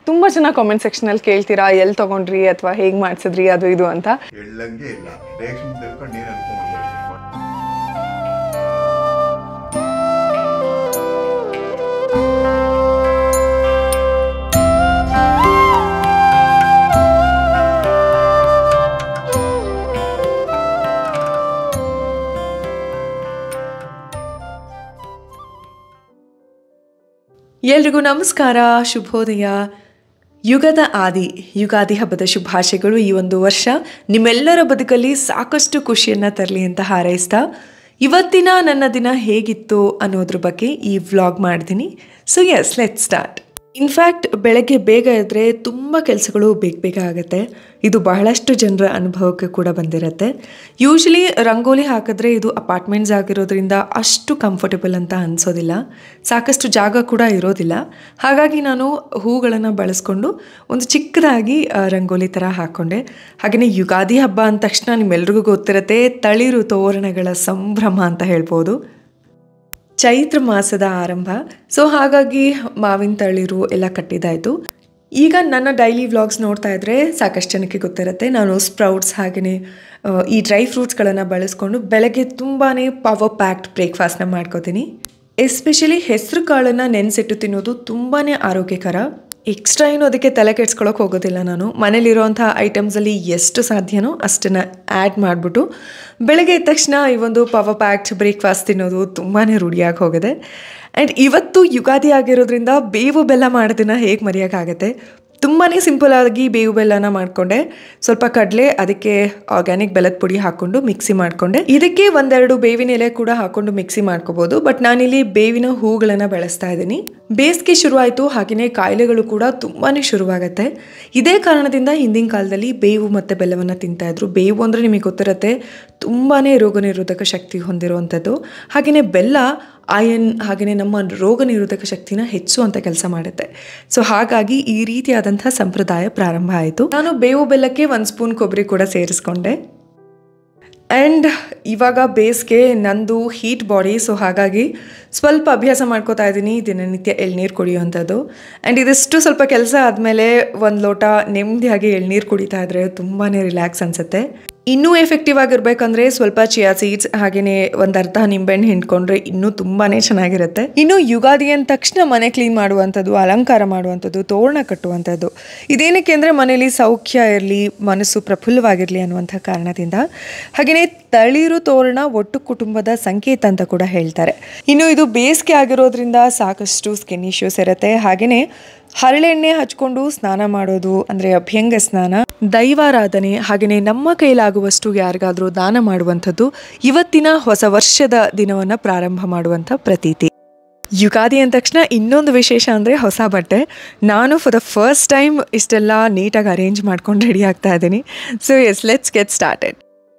ತುಂಬ ಜನ ಕಾಮೆಂಟ್ ಸೆಕ್ಷನಲ್ಲಿ ಕೇಳ್ತೀರಾ ಎಲ್ಲಿ ತೊಗೊಂಡ್ರಿ ಅಥವಾ ಹೇಗೆ ಮಾಡಿಸಿದ್ರಿ ಅದು ಇದು ಅಂತ ಹೇಳಂಗೆ ಇಲ್ಲ ರೇಷ್ಮೆ ತಿಳ್ಕೊಂಡು ನೀನು ಅನ್ಕೊಂಡ್ಬಿಡ್ಬೇಕು ಎಲ್ರಿಗೂ ನಮಸ್ಕಾರ ಶುಭೋದಯ ಯುಗದ ಆದಿ ಯುಗಾದಿ ಹಬ್ಬದ ಶುಭಾಶಯಗಳು ಈ ಒಂದು ವರ್ಷ ನಿಮ್ಮೆಲ್ಲರ ಬದುಕಲ್ಲಿ ಸಾಕಷ್ಟು ಖುಷಿಯನ್ನು ತರಲಿ ಅಂತ ಹಾರೈಸ್ತಾ ಇವತ್ತಿನ ನನ್ನ ದಿನ ಹೇಗಿತ್ತು ಅನ್ನೋದ್ರ ಬಗ್ಗೆ ಈ ವ್ಲಾಗ್ ಮಾಡ್ತೀನಿ so yes let start in fact ಬೆಳಗ್ಗೆ ಬೇಗ ಎದ್ದರೆ ತುಂಬ ಕೆಲಸಗಳು ಬೇಗ ಬೇಗ ಆಗುತ್ತೆ ಇದು ಬಹಳಷ್ಟು ಜನರ ಅನುಭವಕ್ಕೆ ಕೂಡ ಬಂದಿರುತ್ತೆ ಯೂಶಲಿ ರಂಗೋಲಿ ಹಾಕಿದ್ರೆ ಇದು ಅಪಾರ್ಟ್ಮೆಂಟ್ಸ್ ಆಗಿರೋದ್ರಿಂದ ಅಷ್ಟು ಕಂಫರ್ಟಬಲ್ ಅಂತ ಅನಿಸೋದಿಲ್ಲ ಸಾಕಷ್ಟು ಜಾಗ ಕೂಡ ಇರೋದಿಲ್ಲ ಹಾಗಾಗಿ ನಾನು ಹೂಗಳನ್ನು ಬಳಸ್ಕೊಂಡು ಒಂದು ಚಿಕ್ಕದಾಗಿ ಆ, ರಂಗೋಲಿ ಥರ ಹಾಕ್ಕೊಂಡೆ ಹಾಗೆಯೇ ಯುಗಾದಿ ಹಬ್ಬ ಅಂದ ತಕ್ಷಣ ನಿಮ್ಮೆಲ್ರಿಗೂ ಗೊತ್ತಿರುತ್ತೆ ತಳಿರು ತೋರಣಗಳ ಸಂಭ್ರಮ ಅಂತ ಹೇಳ್ಬೋದು ಚೈತ್ರ ಮಾಸದ ಆರಂಭ ಸೊ ಹಾಗಾಗಿ ಮಾವಿನ ತಳಿರು ಎಲ್ಲ ಕಟ್ಟಿದಾಯಿತು ಈಗ ನನ್ನ ಡೈಲಿ ವ್ಲಾಗ್ಸ್ ನೋಡ್ತಾ ಇದ್ರೆ ಸಾಕಷ್ಟು ಜನಕ್ಕೆ ಗೊತ್ತಿರುತ್ತೆ ನಾನು ಸ್ಪ್ರೌಟ್ಸ್ ಹಾಗೆಯೇ ಆ, ಈ ಡ್ರೈ ಫ್ರೂಟ್ಸ್ಗಳನ್ನು ಬಳಸ್ಕೊಂಡು ಬೆಳಗ್ಗೆ ತುಂಬಾ ಪವರ್ ಪ್ಯಾಕ್ಡ್ ಬ್ರೇಕ್ಫಾಸ್ಟ್ನ ಮಾಡ್ಕೋತೀನಿ ಎಸ್ಪೆಷಲಿ ಹೆಸರು ಕಾಳನ್ನು ನೆನೆಸಿಟ್ಟು ತಿನ್ನೋದು ತುಂಬಾ ಆರೋಗ್ಯಕರ ಎಕ್ಸ್ಟ್ರಾ ಏನು ಅದಕ್ಕೆ ತಲೆ ಕೆಡ್ಸ್ಕೊಳಕ್ಕೆ ಹೋಗೋದಿಲ್ಲ ನಾನು ಮನೇಲಿರುವಂಥ ಐಟಮ್ಸಲ್ಲಿ ಎಷ್ಟು ಸಾಧ್ಯನೋ ಅಷ್ಟನ್ನು ಆ್ಯಡ್ ಮಾಡಿಬಿಟ್ಟು ಬೆಳಗ್ಗೆ ಎದ್ದ ತಕ್ಷಣ ಈ ಒಂದು ಪವರ್ ಪ್ಯಾಕ್ಡ್ ಬ್ರೇಕ್ಫಾಸ್ಟ್ ತಿನ್ನೋದು ತುಂಬಾ ರೂಢಿಯಾಗಿ ಹೋಗಿದೆ ಆ್ಯಂಡ್ ಇವತ್ತು ಯುಗಾದಿ ಆಗಿರೋದ್ರಿಂದ ಬೇವು ಬೆಲ್ಲ ಮಾಡೋದನ್ನ ಹೇಗೆ ಮರೆಯೋಕ್ಕಾಗತ್ತೆ ತುಂಬಾ ಸಿಂಪಲಾಗಿ ಬೇವು ಬೆಲ್ಲನ ಮಾಡಿಕೊಂಡೆ ಸ್ವಲ್ಪ ಕಡಲೆ ಅದಕ್ಕೆ ಆರ್ಗ್ಯಾನಿಕ್ ಬೆಲ್ಲದ ಪುಡಿ ಹಾಕ್ಕೊಂಡು ಮಿಕ್ಸಿ ಮಾಡಿಕೊಂಡೆ ಇದಕ್ಕೆ ಒಂದೆರಡು ಬೇವಿನ ಎಲೆ ಕೂಡ ಹಾಕ್ಕೊಂಡು ಮಿಕ್ಸಿ ಮಾಡ್ಕೋಬೋದು ಬಟ್ ನಾನಿಲ್ಲಿ ಬೇವಿನ ಹೂಗಳನ್ನು ಬೆಳೆಸ್ತಾ ಇದ್ದೀನಿ ಬೇಸಿಗೆ ಶುರುವಾಯಿತು ಹಾಗೆಯೇ ಕಾಯಿಲೆಗಳು ಕೂಡ ತುಂಬಾ ಶುರುವಾಗುತ್ತೆ ಇದೇ ಕಾರಣದಿಂದ ಹಿಂದಿನ ಕಾಲದಲ್ಲಿ ಬೇವು ಮತ್ತು ಬೆಲ್ಲವನ್ನು ತಿಂತಾ ಇದ್ರು ಬೇವು ಅಂದರೆ ನಿಮಗೆ ಗೊತ್ತಿರುತ್ತೆ ತುಂಬಾ ರೋಗ ನಿರೋಧಕ ಶಕ್ತಿ ಹೊಂದಿರುವಂಥದ್ದು ಹಾಗೆಯೇ ಬೆಲ್ಲ ಆಯನ್ ಹಾಗೆಯೇ ನಮ್ಮ ರೋಗ ನಿರೋಧಕ ಶಕ್ತಿನ ಹೆಚ್ಚುವಂಥ ಕೆಲಸ ಮಾಡುತ್ತೆ ಸೊ ಹಾಗಾಗಿ ಈ ರೀತಿಯಾದಂಥ ಸಂಪ್ರದಾಯ ಪ್ರಾರಂಭ ಆಯಿತು ನಾನು ಬೇವು ಬೆಲ್ಲಕ್ಕೆ ಒಂದು ಸ್ಪೂನ್ ಕೊಬ್ಬರಿ ಕೂಡ ಸೇರಿಸ್ಕೊಂಡೆ ಆ್ಯಂಡ್ ಇವಾಗ ಬೇಸ್ಗೆ ನಂದು ಹೀಟ್ ಬಾಡಿ ಸೊ ಹಾಗಾಗಿ ಸ್ವಲ್ಪ ಅಭ್ಯಾಸ ಮಾಡ್ಕೋತಾ ಇದ್ದೀನಿ ದಿನನಿತ್ಯ ಎಳ್ನೀರು ಕುಡಿಯುವಂಥದ್ದು ಆ್ಯಂಡ್ ಇದಿಷ್ಟು ಸ್ವಲ್ಪ ಕೆಲಸ ಆದಮೇಲೆ ಒಂದು ಲೋಟ ನೆಮ್ಮದಿಯಾಗಿ ಎಳ್ನೀರು ಕುಡಿತಾ ಇದ್ರೆ ತುಂಬಾ ರಿಲ್ಯಾಕ್ಸ್ ಅನಿಸುತ್ತೆ ಇನ್ನೂ ಎಫೆಕ್ಟಿವ್ ಆಗಿರ್ಬೇಕಂದ್ರೆ ಸ್ವಲ್ಪ ಚಿಯಾ ಸೀಡ್ಸ್ ಹಾಗೆಯೇ ಒಂದು ಅರ್ಧ ನಿಂಬೆಹಣ್ಣು ಹಿಂಡ್ಕೊಂಡ್ರೆ ಇನ್ನೂ ತುಂಬಾ ಚೆನ್ನಾಗಿರುತ್ತೆ ಇನ್ನು ಯುಗಾದಿ ಅಂದ ತಕ್ಷಣ ಮನೆ ಕ್ಲೀನ್ ಮಾಡುವಂಥದ್ದು ಅಲಂಕಾರ ಮಾಡುವಂಥದ್ದು ತೋರಣ ಕಟ್ಟುವಂಥದ್ದು ಇದೇನಕ್ಕೆ ಅಂದರೆ ಮನೇಲಿ ಸೌಖ್ಯ ಇರಲಿ ಮನಸ್ಸು ಪ್ರಫುಲ್ಲವಾಗಿರಲಿ ಅನ್ನುವಂಥ ಕಾರಣದಿಂದ ಹಾಗೆಯೇ ತಳಿರು ತೋರಣ ಒಟ್ಟು ಕುಟುಂಬದ ಸಂಕೇತ ಅಂತ ಕೂಡ ಹೇಳ್ತಾರೆ ಇನ್ನು ಇದು ಬೇಸಿಗೆ ಆಗಿರೋದ್ರಿಂದ ಸಾಕಷ್ಟು ಸ್ಕಿನ್ ಇಶ್ಯೂಸ್ ಇರುತ್ತೆ ಹಾಗೆಯೇ ಹರಳೆಣ್ಣೆ ಹಚ್ಕೊಂಡು ಸ್ನಾನ ಮಾಡೋದು ಅಂದರೆ ಅಭ್ಯಂಗ ಸ್ನಾನ ದೈವಾರಾಧನೆ ಹಾಗೆಯೇ ನಮ್ಮ ಕೈಲಾಗುವಷ್ಟು ಯಾರಿಗಾದರೂ ದಾನ ಮಾಡುವಂಥದ್ದು ಇವತ್ತಿನ ಹೊಸ ವರ್ಷದ ದಿನವನ್ನು ಪ್ರಾರಂಭ ಮಾಡುವಂಥ ಪ್ರತೀತಿ ಯುಗಾದಿ ಅಂದ ತಕ್ಷಣ ಇನ್ನೊಂದು ವಿಶೇಷ ಅಂದರೆ ಹೊಸ ಬಟ್ಟೆ ನಾನು ಫಾರ್ ದ ಫಸ್ಟ್ ಟೈಮ್ ಇಷ್ಟೆಲ್ಲ ನೀಟಾಗಿ ಅರೇಂಜ್ ಮಾಡ್ಕೊಂಡು ರೆಡಿ ಆಗ್ತಾ ಇದ್ದೀನಿ so yes let's get started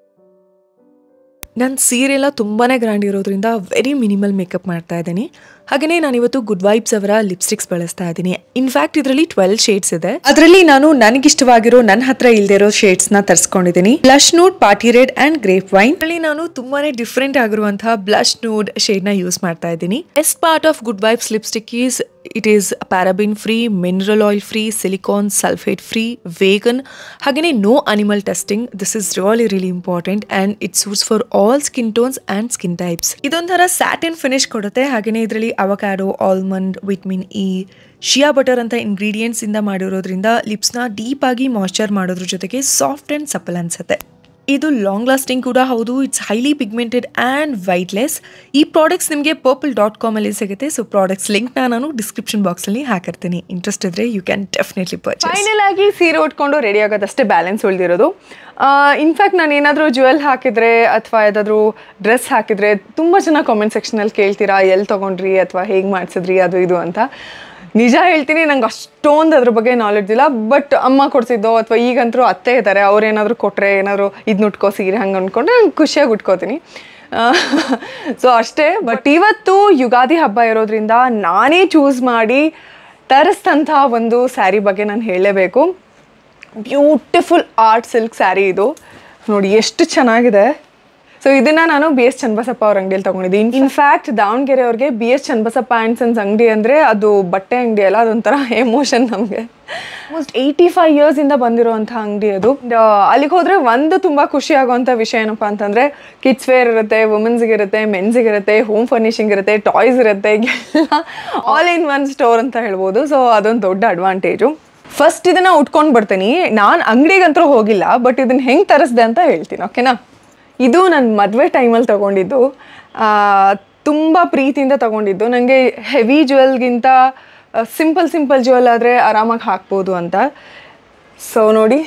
ನನ್ನ ಸೀರೆ ಎಲ್ಲ ತುಂಬಾ ಗ್ರ್ಯಾಂಡ್ ಇರೋದ್ರಿಂದ ವೆರಿ ಮಿನಿಮಲ್ ಮೇಕಪ್ ಮಾಡ್ತಾ ಇದ್ದೀನಿ ಹಾಗೆಯೇ ನಾನಿವತ್ತು ಗುಡ್ ವೈಬ್ಸ್ ಅವರ ಲಿಪ್ಸ್ಟಿಕ್ಸ್ ಬಳಸ್ತಾ ಇದ್ದೀನಿ ಇನ್ಫ್ಯಾಕ್ಟ್ ಇದರಲ್ಲಿ ಟ್ವೆಲ್ ಶೇಡ್ಸ್ ಇದೆ ಅದರಲ್ಲಿ ನಾನು ನನಗಿಷ್ಟವಾಗಿರೋ ನನ್ನ ಹತ್ರ ಇಲ್ದೇ ಇರೋ ಶೇಡ್ಸ್ ನ ತರಿಸ್ಕೊಂಡಿದ್ದೀನಿ blush nude party red and grape wine ಅಲ್ಲಿ ನಾನು ತುಂಬಾನೇ ಡಿಫ್ರೆಂಟ್ ಆಗಿರುವಂತಹ ಬ್ಲಶ್ ನೂಡ್ ಶೇಡ್ ನ ಯೂಸ್ ಮಾಡ್ತಾ ಇದ್ದೀನಿ best part of Good Vibes lipstick is it is paraben free mineral oil free silicone sulphate free vegan ಹಾಗೆಯೇ no animal testing this is really really important and it suits for all skin tones and skin types ಇದೊಂಥರ satin finish ಕೊಡುತ್ತೆ ಹಾಗೆಯೇ ಇದರಲ್ಲಿ avocado almond vitamin E shea butter ಅಂತ ingredients ಇಂದ ಮಾಡಿರೋದ್ರಿಂದ ಲಿಪ್ಸ್ನ deep ಆಗಿ moisture ಮಾಡೋದ್ರ ಜೊತೆಗೆ ಸಾಫ್ಟ್ ಆ್ಯಂಡ್ ಸಪಲ್ ಅನ್ಸುತ್ತೆ ಇದು ಲಾಂಗ್ ಲಾಸ್ಟಿಂಗ್ ಕೂಡ ಹೌದು it's highly pigmented and weightless ಈ ಪ್ರಾಡಕ್ಟ್ಸ್ ನಿಮಗೆ ಪರ್ಪಲ್ ಡಾಟ್ ಕಾಮಲ್ಲಿ ಸಿಗುತ್ತೆ ಸೊ ಪ್ರಾಡಕ್ಟ್ಸ್ ಲಿಂಕ್ನ ನಾನು ಡಿಸ್ಕ್ರಿಪ್ಷನ್ ಬಾಕ್ಸಲ್ಲಿ ಹಾಕಿರ್ತೀನಿ ಇಂಟ್ರೆಸ್ಟ್ ಇದ್ರೆ you can definitely purchase final ಆಗಿ ಸೀರೆ ಉಟ್ಕೊಂಡು ರೆಡಿ ಆಗೋದಷ್ಟೇ ಬ್ಯಾಲೆನ್ಸ್ ಉಳಿದಿರೋದು ಇನ್ಫ್ಯಾಕ್ಟ್ ನಾನು ಏನಾದರೂ ಜ್ಯುವೆಲ್ ಹಾಕಿದ್ರೆ ಅಥವಾ ಯಾವುದಾದ್ರೂ ಡ್ರೆಸ್ ಹಾಕಿದ್ರೆ ತುಂಬ ಜನ ಕಾಮೆಂಟ್ ಸೆಕ್ಷನಲ್ಲಿ ಕೇಳ್ತೀರಾ ಎಲ್ಲಿ ತೊಗೊಂಡ್ರಿ ಅಥವಾ ಹೇಗೆ ಮಾಡಿಸಿದ್ರಿ ಅದು ಇದು ಅಂತ ನಿಜ ಹೇಳ್ತೀನಿ ನಂಗೆ ಅಷ್ಟೊಂದು ಅದ್ರ ಬಗ್ಗೆ ನಾಲೆಡ್ಜ್ ಇಲ್ಲ ಬಟ್ ಅಮ್ಮ ಕೊಡ್ಸಿದ್ದೋ ಅಥವಾ ಈಗಂತರೂ ಅತ್ತೆ ಇದ್ದಾರೆ ಅವ್ರು ಏನಾದರೂ ಕೊಟ್ಟರೆ ಏನಾದರೂ ಇದು ಉಟ್ಕೋ ಸೀರೆ ಹಂಗೆ ಅಂದ್ಕೊಂಡ್ರೆ ನಂಗೆ ಖುಷಿಯಾಗಿ ಉಟ್ಕೋತೀನಿ ಸೊ ಅಷ್ಟೇ ಬಟ್ ಇವತ್ತು ಯುಗಾದಿ ಹಬ್ಬ ಇರೋದ್ರಿಂದ ನಾನೇ ಚೂಸ್ ಮಾಡಿ ತರಿಸ್ತಂಥ ಒಂದು ಸ್ಯಾರಿ ಬಗ್ಗೆ ನಾನು ಹೇಳಲೇಬೇಕು ಬ್ಯೂಟಿಫುಲ್ ಆರ್ಟ್ ಸಿಲ್ಕ್ ಸ್ಯಾರಿ ಇದು ನೋಡಿ ಎಷ್ಟು ಚೆನ್ನಾಗಿದೆ ಸೊ ಇದನ್ನ ನಾನು ಬಿ ಎಸ್ ಚನ್ನಬಸಪ್ಪ ಅವ್ರ ಅಂಗಡಿಯಲ್ಲಿ ತಗೊಂಡಿದ್ದೆ ಇನ್ಫ್ಯಾಕ್ಟ್ ದಾವಣಗೆರೆ ಅವ್ರಿಗೆ B S Channabasappa and sons ಅಂಗಡಿ ಅಂದರೆ ಅದು ಬಟ್ಟೆ ಅಂಗಡಿ ಅಲ್ಲ ಅದೊಂಥರ ಎಮೋಷನ್ ನಮಗೆ ಆಲ್ಮೋಸ್ಟ್ ಏಯ್ಟಿ ಫೈವ್ ಇಯರ್ಸಿಂದ ಬಂದಿರುವಂಥ ಅಂಗಡಿ ಅದು And, ಆ, ಅಲ್ಲಿಗೆ ಹೋದರೆ ಒಂದು ತುಂಬ ಖುಷಿ ಆಗುವಂಥ ವಿಷಯ ಏನಪ್ಪ ಅಂತಂದರೆ ಕಿಡ್ಸ್ ವೇರ್ ಇರುತ್ತೆ ವುಮೆನ್ಸ್ಗೆ ಇರುತ್ತೆ ಮೆನ್ಸಿಗೆ ಇರುತ್ತೆ ಹೋಮ್ ಫರ್ನಿಷಿಂಗ್ ಇರುತ್ತೆ ಟಾಯ್ಸ್ ಇರುತ್ತೆ ಎಲ್ಲ ಆಲ್ ಇನ್ ಒನ್ ಸ್ಟೋರ್ ಅಂತ ಹೇಳ್ಬೋದು ಸೊ ಅದೊಂದು ದೊಡ್ಡ ಅಡ್ವಾಂಟೇಜು ಫಸ್ಟ್ ಇದನ್ನ ಉಟ್ಕೊಂಡು ಬರ್ತೀನಿ ನಾನು ಅಂಗಡಿಗಂತೂ ಹೋಗಿಲ್ಲ ಬಟ್ ಇದನ್ನ ಹೆಂಗೆ ತರಿಸ್ದೆ ಅಂತ ಹೇಳ್ತೀನಿ ಓಕೆನಾ ಇದು ನನ್ನ ಮದುವೆ ಟೈಮಲ್ಲಿ ತಗೊಂಡಿದ್ದು ತುಂಬ ಪ್ರೀತಿಯಿಂದ ತಗೊಂಡಿದ್ದು ನನಗೆ ಹೆವಿ ಜ್ಯುವೆಲ್ಗಿಂತ ಸಿಂಪಲ್ ಸಿಂಪಲ್ ಜ್ಯುವೆಲ್ ಆದರೆ ಆರಾಮಾಗಿ ಹಾಕ್ಬೋದು ಅಂತ ಸೊ ನೋಡಿ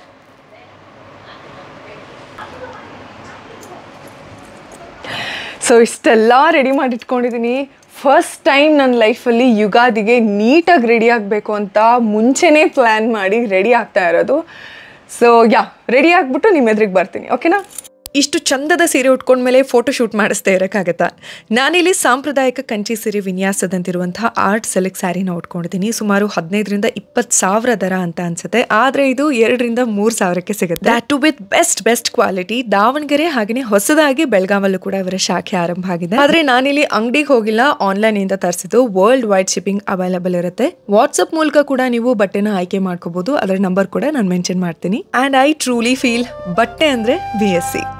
ಸೊ ಇಷ್ಟೆಲ್ಲ ರೆಡಿ ಮಾಡಿ ಇಟ್ಕೊಂಡಿದ್ದೀನಿ ಫಸ್ಟ್ ಟೈಮ್ ನನ್ನ ಲೈಫಲ್ಲಿ ಯುಗಾದಿಗೆ ನೀಟಾಗಿ ರೆಡಿ ಆಗಬೇಕು ಅಂತ ಮುಂಚೆನೇ ಪ್ಲ್ಯಾನ್ ಮಾಡಿ ರೆಡಿ ಆಗ್ತಾ ಇರೋದು ಸೊ ಯಾ ರೆಡಿ ಆಗಿಬಿಟ್ಟು ನಿಮ್ಮ ಎದುರಿಗೆ ಬರ್ತೀನಿ ಓಕೆನಾ ಇಷ್ಟು ಚಂದದ ಸೀರೆ ಉಟ್ಕೊಂಡ್ಮೇಲೆ ಫೋಟೋ ಶೂಟ್ ಮಾಡಿಸ್ತಾ ಇರೋಕ್ಕಾಗತ್ತಾ ನಾನಿಲ್ಲಿ ಸಾಂಪ್ರದಾಯಿಕ ಕಂಚಿ ಸೀರೆ ವಿನ್ಯಾಸದಂತಿರುವಂತಹ ಆರ್ಟ್ ಸೆಲೆಕ್ಟ್ ಸ್ಯಾರಿನ ಉಟ್ಕೊಂಡಿದ್ದೀನಿ ಸುಮಾರು ಹದಿನೈದರಿಂದ ಇಪ್ಪತ್ತು ಸಾವಿರ ದರ ಅಂತ ಅನ್ಸುತ್ತೆ ಆದರೆ ಇದು ಎರಡರಿಂದ ಮೂರು ಸಾವಿರಕ್ಕೆ ಸಿಗುತ್ತೆ that too with best best quality Davanagere ಹಾಗೆಯೇ ಹೊಸದಾಗಿ ಬೆಳಗಾವಲ್ಲೂ ಕೂಡ ಇವರ ಶಾಖೆ ಆರಂಭ ಆಗಿದೆ ಆದರೆ ನಾನಿಲ್ಲಿ ಅಂಗಡಿಗೆ ಹೋಗಿಲ್ಲ ಆನ್ಲೈನ್ ಇಂದ ತರಿಸಿದ್ದು ವರ್ಲ್ಡ್ ವೈಡ್ ಶಿಪ್ಪಿಂಗ್ ಅವೈಲಬಲ್ ಇರುತ್ತೆ ವಾಟ್ಸಪ್ ಮೂಲಕ ಕೂಡ ನೀವು ಬಟ್ಟೆನ ಆಯ್ಕೆ ಮಾಡ್ಕೋಬಹುದು ಅದರ ನಂಬರ್ ಕೂಡ ನಾನು ಮೆನ್ಷನ್ ಮಾಡ್ತೀನಿ ಅಂಡ್ ಐ ಟ್ರೂಲಿ ಫೀಲ್ ಬಟ್ಟೆ ಅಂದ್ರೆ ಬಿ ಎಸ್ ಸಿ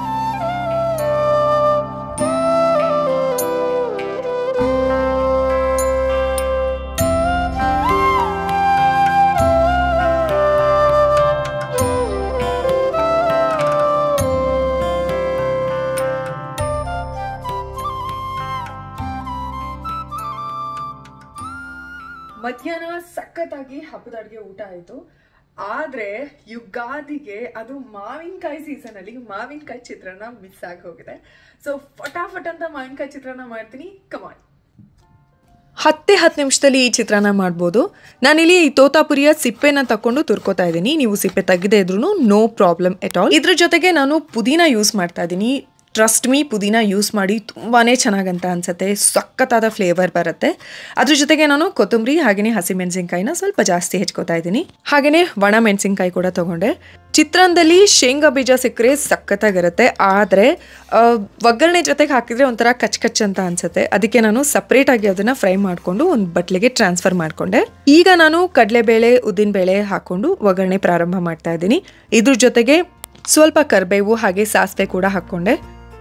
ಮಧ್ಯಾಹ್ನ ಸಖತ್ತಾಗಿ ಹಬ್ಬದ ಅಡುಗೆ ಊಟ ಆಯಿತು ಆದರೆ ಯುಗಾದಿಗೆ ಅದು ಮಾವಿನಕಾಯಿ ಸೀಸನಲ್ಲಿ ಮಾವಿನಕಾಯಿ ಚಿತ್ರಾನ್ನ ಮಿಸ್ ಆಗಿ ಹೋಗಿದೆ ಸೊ ಫಟಾಫಟ್ ಅಂತ ಮಾವಿನಕಾಯಿ ಚಿತ್ರಾನ್ನ ಮಾಡ್ತೀನಿ ಕಮಾನ್ ಹತ್ತೇ ಹತ್ತು ನಿಮಿಷದಲ್ಲಿ ಈ ಚಿತ್ರಾನ್ನ ಮಾಡ್ಬೋದು ನಾನಿಲ್ಲಿ ಈ ತೋತಾಪುರಿಯ ಸಿಪ್ಪೆನ ತಕೊಂಡು ತುರ್ಕೋತಾ ಇದ್ದೀನಿ ನೀವು ಸಿಪ್ಪೆ ತೆಗೆದೇ ಇದ್ರೂ ನೋ ಪ್ರಾಬ್ಲಮ್ ಎಟ್ ಆಲ್ ಇದ್ರ ಜೊತೆಗೆ ನಾನು ಪುದೀನ ಯೂಸ್ ಮಾಡ್ತಾ ಇದ್ದೀನಿ ಟ್ರಸ್ಟ್ ಮೀ ಪುದೀನ ಯೂಸ್ ಮಾಡಿ ತುಂಬಾ ಚೆನ್ನಾಗಂತ ಅನ್ಸುತ್ತೆ ಸಖತ್ತಾದ ಫ್ಲೇವರ್ ಬರುತ್ತೆ ಅದ್ರ ಜೊತೆಗೆ ನಾನು ಕೊತ್ತಂಬರಿ ಹಾಗೆಯೇ ಹಸಿಮೆಣಸಿನ್ಕಾಯಿನ ಸ್ವಲ್ಪ ಜಾಸ್ತಿ ಹೆಚ್ಕೋತಾ ಇದ್ದೀನಿ ಹಾಗೆಯೇ ಒಣ ಮೆಣಸಿನ್ಕಾಯಿ ಕೂಡ ತಗೊಂಡೆ ಚಿತ್ರಾನ್ನದಲ್ಲಿ ಶೇಂಗಾ ಬೀಜ ಸಿಕ್ಕರೆ ಸಖತ್ತಾಗಿರುತ್ತೆ ಆದರೆ ಒಗ್ಗರಣೆ ಜೊತೆಗೆ ಹಾಕಿದ್ರೆ ಒಂಥರ ಕಚ್ ಕಚ್ ಅಂತ ಅನ್ಸುತ್ತೆ ಅದಕ್ಕೆ ನಾನು ಸಪ್ರೇಟಾಗಿ ಅದನ್ನು ಫ್ರೈ ಮಾಡಿಕೊಂಡು ಒಂದು ಬಟ್ಲಿಗೆ ಟ್ರಾನ್ಸ್ಫರ್ ಮಾಡಿಕೊಂಡೆ ಈಗ ನಾನು ಕಡಲೆಬೇಳೆ ಉದ್ದಿನಬೇಳೆ ಹಾಕೊಂಡು ಒಗ್ಗರಣೆ ಪ್ರಾರಂಭ ಮಾಡ್ತಾ ಇದ್ದೀನಿ ಇದ್ರ ಜೊತೆಗೆ ಸ್ವಲ್ಪ ಕರಿಬೇವು ಹಾಗೆ ಸಾಸಿವೆ ಕೂಡ ಹಾಕ್ಕೊಂಡೆ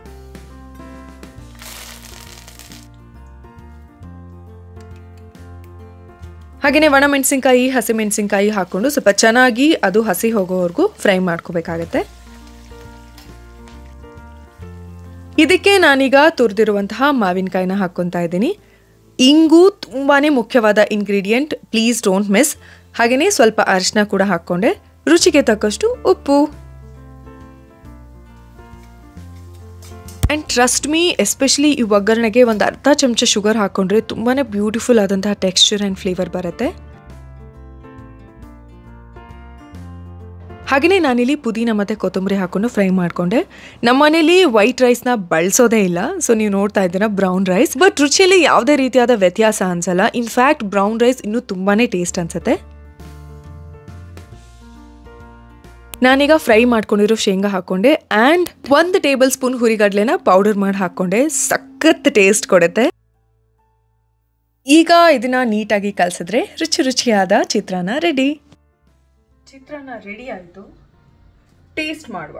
ಹಾಗೆಯೇ ಒಣಮೆಣಸಿನ್ಕಾಯಿ ಹಸಿಮೆಣಸಿನ್ಕಾಯಿ ಹಾಕ್ಕೊಂಡು ಸ್ವಲ್ಪ ಚೆನ್ನಾಗಿ ಅದು ಹಸಿ ಹೋಗೋವರೆಗೂ ಫ್ರೈ ಮಾಡ್ಕೋಬೇಕಾಗತ್ತೆ ಇದಕ್ಕೆ ನಾನೀಗ ತುರಿದಿರುವಂತಹ ಮಾವಿನಕಾಯಿನ ಹಾಕ್ಕೊತಾ ಇದ್ದೀನಿ ಇಂಗು ತುಂಬಾನೇ ಮುಖ್ಯವಾದ ಇಂಗ್ರೀಡಿಯೆಂಟ್ ಪ್ಲೀಸ್ ಡೋಂಟ್ ಮಿಸ್ ಹಾಗೆಯೇ ಸ್ವಲ್ಪ ಅರಿಶಿನ ಕೂಡ ಹಾಕ್ಕೊಂಡೆ ರುಚಿಗೆ ತಕ್ಕಷ್ಟು ಉಪ್ಪು ಆ್ಯಂಡ್ ಟ್ರಸ್ಟ್ ಮೀ ಎಸ್ಪೆಷಲಿ ಈ ಒಗ್ಗರಣೆಗೆ ಒಂದು ಅರ್ಧ ಚಮಚ ಶುಗರ್ ಹಾಕ್ಕೊಂಡ್ರೆ ತುಂಬಾ ಬ್ಯೂಟಿಫುಲ್ ಆದಂತಹ ಟೆಕ್ಸ್ಚರ್ ಆ್ಯಂಡ್ ಫ್ಲೇವರ್ ಬರುತ್ತೆ ಹಾಗೆಯೇ ನಾನಿಲ್ಲಿ ಪುದೀನ ಮತ್ತು ಕೊತ್ತಂಬರಿ ಹಾಕ್ಕೊಂಡು ಫ್ರೈ ಮಾಡಿಕೊಂಡೆ ನಮ್ಮ ಮನೇಲಿ ವೈಟ್ ರೈಸ್ನ ಬಳಸೋದೇ ಇಲ್ಲ ಸೊ ನೀವು ನೋಡ್ತಾ ಇದ್ದೀರಾ ಬ್ರೌನ್ ರೈಸ್ ಬಟ್ ರುಚಿಯಲ್ಲಿ ಯಾವುದೇ ರೀತಿಯಾದ ವ್ಯತ್ಯಾಸ ಅನ್ಸಲ್ಲ ಇನ್ಫ್ಯಾಕ್ಟ್ ಬ್ರೌನ್ ರೈಸ್ ಇನ್ನೂ ತುಂಬಾ ಟೇಸ್ಟ್ ಅನ್ಸುತ್ತೆ ನಾನೀಗ ಫ್ರೈ ಮಾಡ್ಕೊಂಡಿರೋ ಶೇಂಗಾ ಹಾಕೊಂಡೆ ಆ್ಯಂಡ್ ಒಂದು ಟೇಬಲ್ ಸ್ಪೂನ್ ಹುರಿಗಡ್ಲೆನ ಪೌಡರ್ ಮಾಡಿ ಹಾಕೊಂಡೆ ಸಖತ್ ಟೇಸ್ಟ್ ಕೊಡುತ್ತೆ ಈಗ ಇದನ್ನ ನೀಟಾಗಿ ಕಲಸಿದ್ರೆ ರುಚಿ ರುಚಿಯಾದ ಚಿತ್ರಾನ್ನ ರೆಡಿ ಚಿತ್ರಾನ್ನ ರೆಡಿ ಆಯಿತು ಟೇಸ್ಟ್ ಮಾಡುವ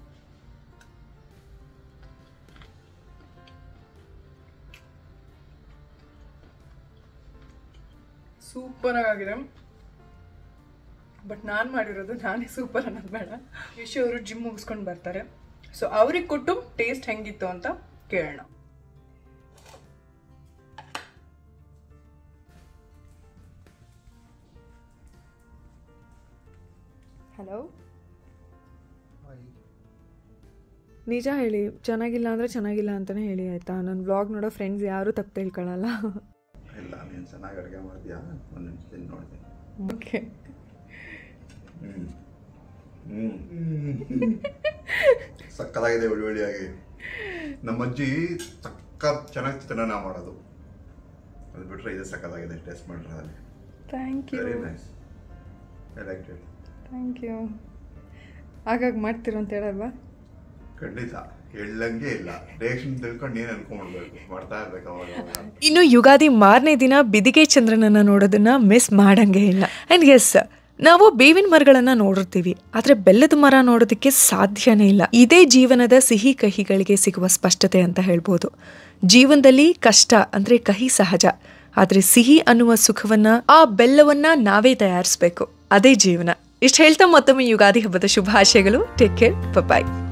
ಸೂಪರ್ ಆಗಿದೆ ಬಟ್ ನಾನು ಮಾಡಿರೋದು ನಾನೇ ಸೂಪರ್ ಅನ್ನೋದು ಬೇಡ ಯಶು ಅವರು ಜಿಮ್ ಮುಗಿಸ್ಕೊಂಡು ಬರ್ತಾರೆ ಸೊ ಅವ್ರಿಗೆ ಕೊಟ್ಟು ಟೇಸ್ಟ್ ಹೆಂಗಿತ್ತು ಅಂತ ಕೇಳೋಣ ಹಲೋ ನಿಜ ಹೇಳಿ ಚೆನ್ನಾಗಿಲ್ಲ ಅಂದರೆ ಚೆನ್ನಾಗಿಲ್ಲ ಅಂತಲೇ ಹೇಳಿ ಆಯಿತಾ ನನ್ನ ವ್ಲಾಗ್ ನೋಡೋ ಫ್ರೆಂಡ್ಸ್ ಯಾರೂ ತಪ್ಪು ತಿಳ್ಕೊಳ್ಳಲ್ಲ ಇಲ್ಲ ನೀನು ಚೆನ್ನಾಗಿ ಅಡುಗೆ ಮಾಡಿದ್ಯಾ ಒಂದು ನಿಮಿಷದಲ್ಲಿ ನೋಡ್ತೀನಿ ಓಕೆ ಸಕ್ಕತ್ತಾಗಿದೆ ಒಳ್ಳೆಯಾಗಿ ನಮ್ಮ ಅಜ್ಜಿ ಸಕ್ಕತ್ ಚೆನ್ನಾಗಿ ಚಿತ್ರಾನ್ನ ಮಾಡೋದು ಅದು ಬಿಟ್ಟರೆ ಇದು ಸಕ್ಕತ್ತಾಗಿದೆ ಟೇಸ್ಟ್ ಮಾಡ್ರೆ ಅಲ್ಲಿ thank you very nice I like it thank you ಹಾಗಾಗಿ ಮಾಡ್ತಿರೋ ಅಂತ ಹೇಳಲ್ವಾ ಖಂಡಿತ ಕೇಳಂಗೆ ಇಲ್ಲ ಡೈರೆಕ್ಷನ್ ತಿಳ್ಕೊಂಡು ಏನ್ ಅನ್ಕೊಂಡ್ಬಿಡ್ಬೇಕು ಮಾಡ್ತಾ ಇರ್ಬೇಕು ಅವಾಗ ಅವಾಗ. ಇನ್ನು ಯುಗಾದಿ ಮಾರನೇ ದಿನ ಬಿದಿಗೆ ಚಂದ್ರನನ್ನ ನೋಡೋದನ್ನ ಮಿಸ್ ಮಾಡಂಗೆ ಇಲ್ಲ ಅಂಡ್ ಎಸ್ ನಾವು ಬೇವಿನ ಮರಗಳನ್ನ ನೋಡಿರ್ತೀವಿ ಆದ್ರೆ ಬೆಲ್ಲದ ಮರ ನೋಡೋದಕ್ಕೆ ಸಾಧ್ಯನೇ ಇಲ್ಲ ಇದೇ ಜೀವನದ ಸಿಹಿ ಕಹಿಗಳಿಗೆ ಸಿಗುವ ಸ್ಪಷ್ಟತೆ ಅಂತ ಹೇಳ್ಬೋದು ಜೀವನದಲ್ಲಿ ಕಷ್ಟ ಅಂದ್ರೆ ಕಹಿ ಸಹಜ ಆದ್ರೆ ಸಿಹಿ ಅನ್ನುವ ಸುಖವನ್ನ ಆ ಬೆಲ್ಲವನ್ನ ನಾವೇ ತಯಾರಿಸ್ಬೇಕು ಅದೇ ಜೀವನ ಇಷ್ಟು ಹೇಳ್ತಾ ಮತ್ತೊಮ್ಮೆ ಯುಗಾದಿ ಹಬ್ಬದ ಶುಭಾಶಯಗಳು ಟೇಕ್ ಕೇರ್ ಬಾಯ್